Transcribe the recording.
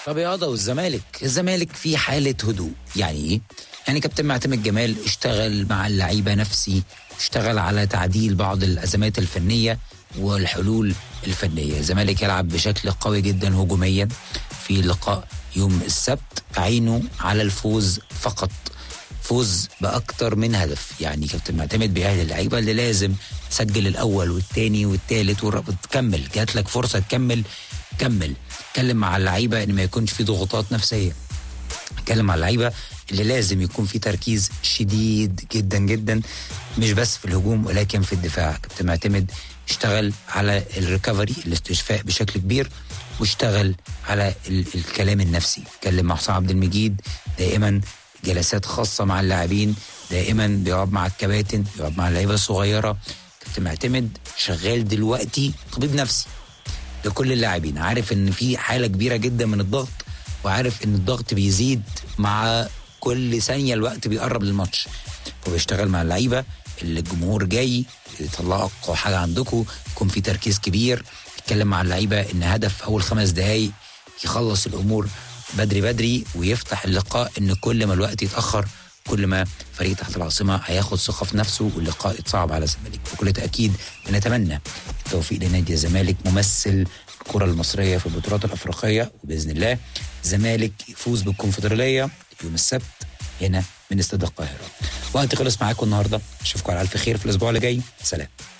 رياضة والزمالك الزمالك في حالة هدوء يعني ايه؟ يعني كابتن معتمد جمال اشتغل مع اللعيبة نفسي اشتغل على تعديل بعض الأزمات الفنية والحلول الفنية الزمالك يلعب بشكل قوي جدا هجوميا في لقاء يوم السبت عينه على الفوز فقط فوز باكتر من هدف يعني كابتن معتمد بيأهل اللعيبه اللي لازم تسجل الاول والثاني والثالث والرابع تكمل جات لك فرصه تكمل كمل اتكلم مع اللعيبه ان ما يكونش في ضغوطات نفسيه اتكلم مع اللعيبه اللي لازم يكون في تركيز شديد جدا جدا مش بس في الهجوم ولكن في الدفاع كابتن معتمد اشتغل على الريكفري الاستشفاء بشكل كبير واشتغل على ال- الكلام النفسي اتكلم مع حسام عبد المجيد دائما جلسات خاصه مع اللاعبين دائما بيقعد مع الكباتن بيقعد مع اللعيبه الصغيره كابتن معتمد شغال دلوقتي طبيب نفسي لكل اللاعبين عارف ان في حاله كبيره جدا من الضغط وعارف ان الضغط بيزيد مع كل ثانيه الوقت بيقرب للماتش وبيشتغل مع اللعيبه اللي الجمهور جاي يطلعوا اقوى حاجه عندكم يكون في تركيز كبير يتكلم مع اللعيبه ان هدف اول خمس دقائق يخلص الامور بدري بدري ويفتح اللقاء ان كل ما الوقت يتاخر كل ما فريق تحت العاصمه هياخد ثقه في نفسه واللقاء يتصعب على الزمالك بكل تاكيد بنتمنى التوفيق لنادي الزمالك ممثل الكره المصريه في البطولات الافريقيه وباذن الله الزمالك يفوز بالكونفدراليه يوم السبت هنا من استاد القاهره وقت خلص معاكم النهارده اشوفكم على الف خير في الاسبوع اللي جاي سلام